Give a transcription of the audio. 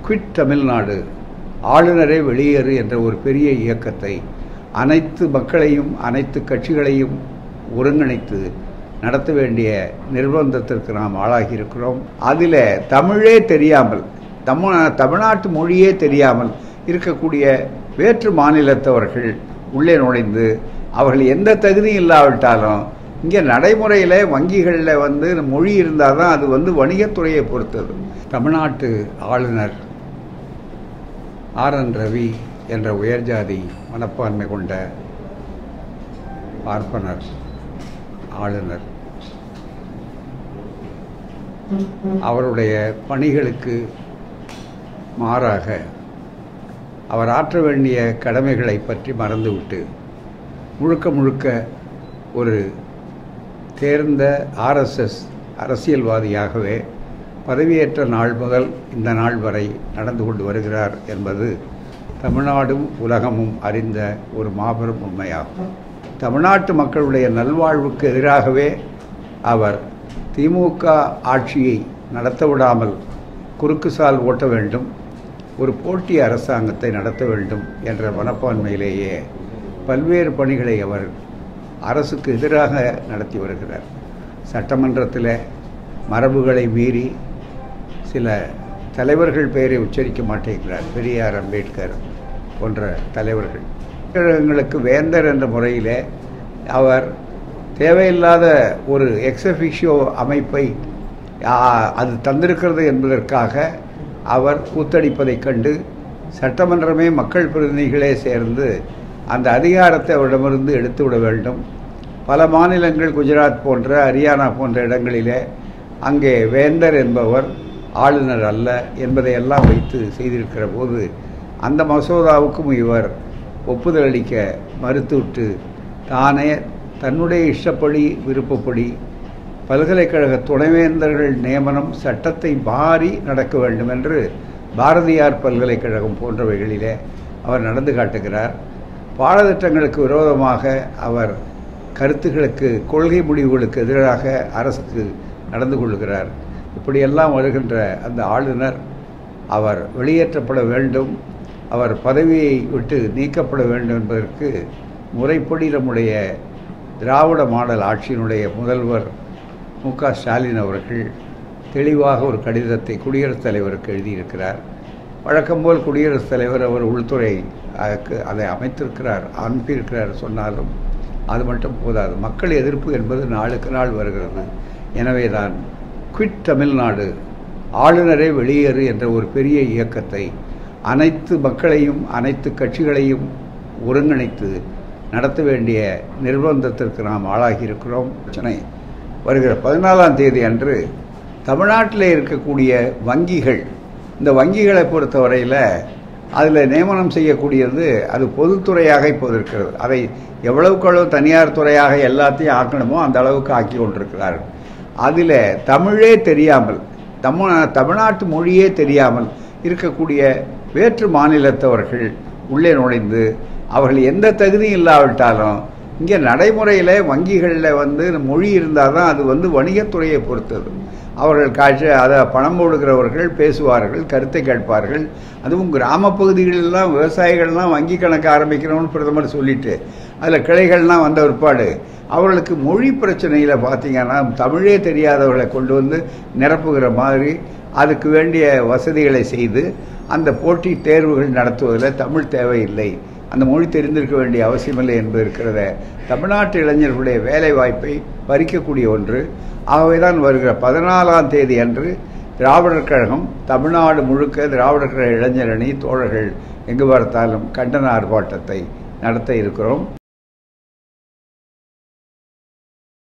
quit Tamil Nadu ஆளுநரே வெளியேறு என்ற ஒரு பெரிய இயக்கத்தை அனைத்து மக்களையும் அனைத்து கட்சிகளையும் ஒருங்கிணைத்து நடத்த வேண்டிய நிர்பந்தத்திற்கு நாம் ஆளாகி இருக்கிறோம் அதில் தமிழே தெரியாமல் தமிழ் தமிழ்நாட்டு மொழியே தெரியாமல் இருக்கக்கூடிய வேற்று மாநிலத்தவர்கள் உள்ளே நுழைந்து அவர்கள் எந்த தகுதியும் இல்லாவிட்டாலும் இங்கே நடைமுறையில் வங்கிகளில் வந்து மொழி இருந்தால் தான் அது வந்து வணிகத்துறையை பொறுத்தது தமிழ்நாட்டு ஆளுநர் ஆர் என் ரவி என்ற உயர்ஜாதி மனப்பான்மை கொண்ட பார்ப்பனர் ஆளுநர் அவருடைய பணிகளுக்கு மாறாக அவர் ஆற்ற வேண்டிய கடமைகளை பற்றி மறந்துவிட்டு முழுக்க முழுக்க ஒரு தேர்ந்த ஆர்எஸ்எஸ் அரசியல்வாதியாகவே பதவியேற்ற நாள் முதல் இந்த நாள் வரை நடந்து கொண்டு வருகிறார் என்பது தமிழ்நாடும் உலகமும் அறிந்த ஒரு மாபெரும் உண்மையாகும் தமிழ்நாட்டு மக்களுடைய நல்வாழ்வுக்கு எதிராகவே அவர் திமுக ஆட்சியை நடத்த விடாமல் குறுக்கு சால் ஓட்ட வேண்டும் ஒரு போட்டி அரசாங்கத்தை நடத்த வேண்டும் என்ற மனப்பான்மையிலேயே பல்வேறு பணிகளை அவர் அரசுக்கு எதிராக நடத்தி வருகிறார் சட்டமன்றத்தில் மரபுகளை மீறி சில தலைவர்கள் பெயரை உச்சரிக்க மாட்டேங்கிறார் பெரியார் அம்பேத்கர் போன்ற தலைவர்கள் கழகங்களுக்கு வேந்தர் என்ற முறையில் அவர் தேவையில்லாத ஒரு எக்ஸபிஷியோ அமைப்பை அது தந்திருக்கிறது என்பதற்காக அவர் கூத்தடிப்பதைக் கண்டு சட்டமன்றமே மக்கள் பிரதிநிதிகளே சேர்ந்து அந்த அதிகாரத்தை அவரிடமிருந்து எடுத்து விட வேண்டும் பல மாநிலங்கள் குஜராத் போன்ற ஹரியானா போன்ற இடங்களிலே அங்கே வேந்தர் என்பவர் ஆளுநர் அல்ல என்பதை எல்லாம் வைத்து செய்திருக்கிற போது அந்த மசோதாவுக்கும் இவர் ஒப்புதல் அளிக்க மறுத்துவிட்டு தானே தன்னுடைய இஷ்டப்படி விருப்பப்படி பல்கலைக்கழக துணைவேந்தர்கள் நியமனம் சட்டத்தை மாறி நடக்க வேண்டும் என்று பாரதியார் பல்கலைக்கழகம் போன்றவைகளிலே அவர் நடந்து காட்டுகிறார் பாடத்திட்டங்களுக்கு விரோதமாக அவர் கருத்துக்களுக்கு கொள்கை முடிவுகளுக்கு எதிராக அரசுக்கு நடந்து கொள்கிறார் இப்படியெல்லாம் வருகின்ற அந்த ஆளுநர் அவர் வெளியேற்றப்பட வேண்டும் அவர் பதவியை விட்டு நீக்கப்பட வேண்டும் என்பதற்கு முறைப்படி நம்முடைய திராவிட மாடல் ஆட்சியினுடைய முதல்வர் மு க ஸ்டாலின் அவர்கள் தெளிவாக ஒரு கடிதத்தை குடியரசுத் தலைவருக்கு எழுதியிருக்கிறார் வழக்கம்போல் குடியரசுத் தலைவர் அவர் உள்துறை அதை அமைத்திருக்கிறார் அனுப்பியிருக்கிறார் சொன்னாலும் அது மட்டும் போதாது மக்கள் எதிர்ப்பு என்பது நாளுக்கு நாள் வருகிறது எனவே தான் குவிட் தமிழ்நாடு ஆளுநரே வெளியேறு என்ற ஒரு பெரிய இயக்கத்தை அனைத்து மக்களையும் அனைத்து கட்சிகளையும் ஒருங்கிணைத்து நடத்த வேண்டிய நிர்பந்தத்திற்கு நாம் ஆளாகி இருக்கிறோம் பிரச்சனை வருகிற பதினாலாம் தேதி அன்று தமிழ்நாட்டில் இருக்கக்கூடிய வங்கிகள் இந்த வங்கிகளை பொறுத்தவரையில் அதில் நியமனம் செய்யக்கூடியது அது பொதுத்துறையாக இப்போது இருக்கிறது அதை எவ்வளவுக்கு அளவு தனியார் துறையாக எல்லாத்தையும் ஆக்கணுமோ அந்த அளவுக்கு ஆக்கி கொண்டிருக்கிறார்கள் அதில் தமிழே தெரியாமல் தமிழ் தமிழ்நாட்டு மொழியே தெரியாமல் இருக்கக்கூடிய வேற்று மாநிலத்தவர்கள் உள்ளே நுழைந்து அவர்கள் எந்த தகுதியும் இல்லாவிட்டாலும் இங்கே நடைமுறையில் வங்கிகளில் வந்து மொழி இருந்தால் தான் அது வந்து வணிகத்துறையை பொறுத்தது அவர்கள் காட்சி அதை பணம் போடுகிறவர்கள் பேசுவார்கள் கருத்தை கேட்பார்கள் அதுவும் கிராம பகுதிகளெல்லாம் விவசாயிகள்லாம் வங்கி கணக்கு ஆரம்பிக்கிறோம்னு பிரதமர் சொல்லிட்டு அதில் கிளைகள்லாம் வந்த பிற்பாடு அவர்களுக்கு மொழி பிரச்சனையில் பார்த்தீங்கன்னா தமிழே தெரியாதவர்களை கொண்டு வந்து நிரப்புகிற மாதிரி அதுக்கு வேண்டிய வசதிகளை செய்து அந்த போட்டி தேர்வுகள் நடத்துவதில் தமிழ் தேவையில்லை அந்த மொழி தெரிந்திருக்க வேண்டிய அவசியமில்லை என்பது இருக்கிறத தமிழ்நாட்டு இளைஞர்களுடைய வேலை வாய்ப்பை பறிக்கக்கூடிய ஒன்று ஆகவே தான் வருகிற பதினாலாம் தேதி அன்று திராவிடர் கழகம் தமிழ்நாடு முழுக்க திராவிடர் கழக இளைஞரணி தோழர்கள் எங்கு பார்த்தாலும் கண்டன ஆர்ப்பாட்டத்தை நடத்த இருக்கிறோம்